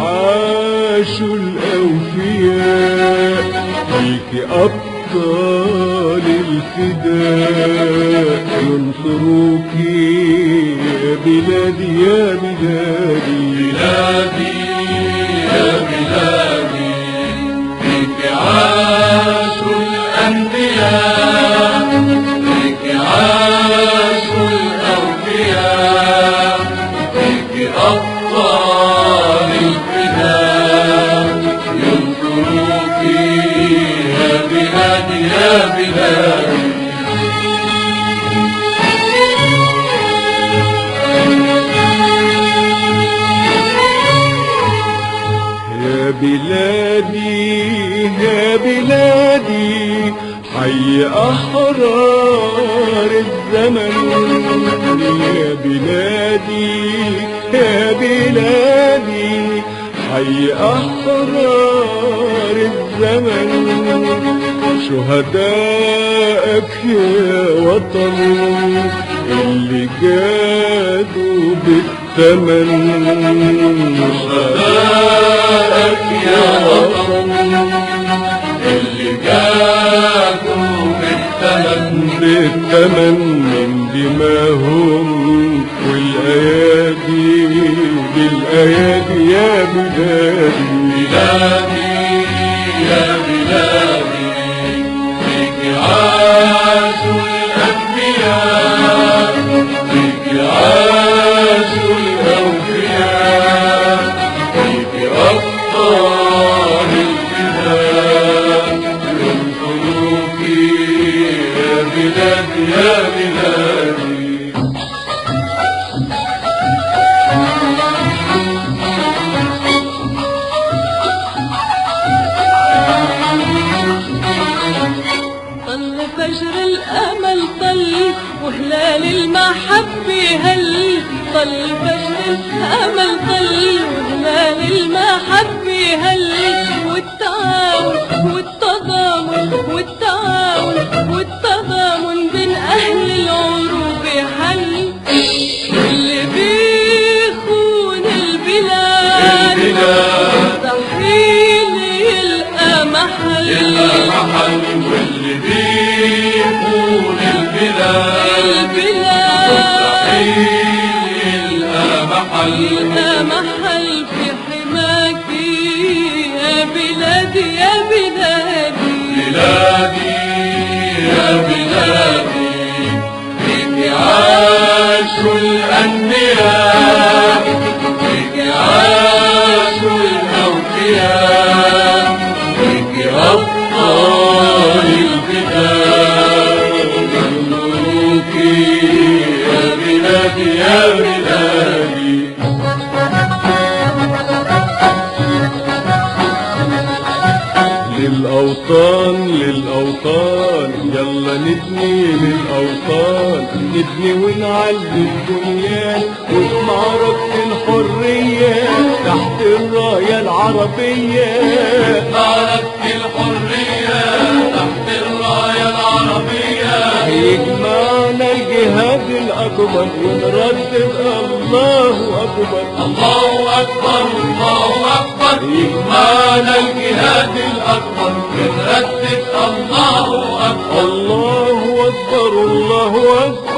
عاشوا الأوفياء فيك أبطال الفداء ينصروك يا بلادي يا بلادي بلادي يا بلادي فيك عاشوا الأنبياء فيك عاشوا الأوفياء فيك أبطال الفداء ينصروك يا بلادي يا بلادي يا بلادي يا بلادي حي أحرار الزمن يا بلادي يا بلادي حي أحرار الزمن شهدائك يا وطن اللي جادوا بالثمن شهدائك يا وطن اللي جاكوا بالثمن بالثمن من دماهم والأيادي بالأيادي يا بلادي بلادي يا بلادي فيك عاشوا الأنبياء فيك عاشوا الأوفياء فيك أبطال الفداء ينصروك يا بلادي يا بلادي طل فجر الأمل طل وهلال المحبة هل طل فجر الأمل طل وهلال المحبة هل والتعاون والتضامن والتعاون والتضامن بين أهل العروبة حل اللي بيخون البلاد البلاد. مستحيل يلقى محل يلقى محل واللي بيكون البلاد البلاد مستحيل يلقى محل يلقى محل في حماك يا بلادي يا بلادي بلادي يا بلادي فيك عاشوا الأنبياء فيك عاشوا الأوفياء فيك أبطال الفداء يملوك يا بلادي يا بلادي للأوطان للأوطان يلا نبني للأوطان نبني ونعلي الدنيا وفي معركة الحرية تحت الراية العربية معركة الحرية تحت الراية العربية يجمعنا الجهاد الأكبر ونردد الله أكبر الله أكبر الله أكبر يجمعنا الجهاد الأكبر بنردد الله أكبر الله أكبر الله أكبر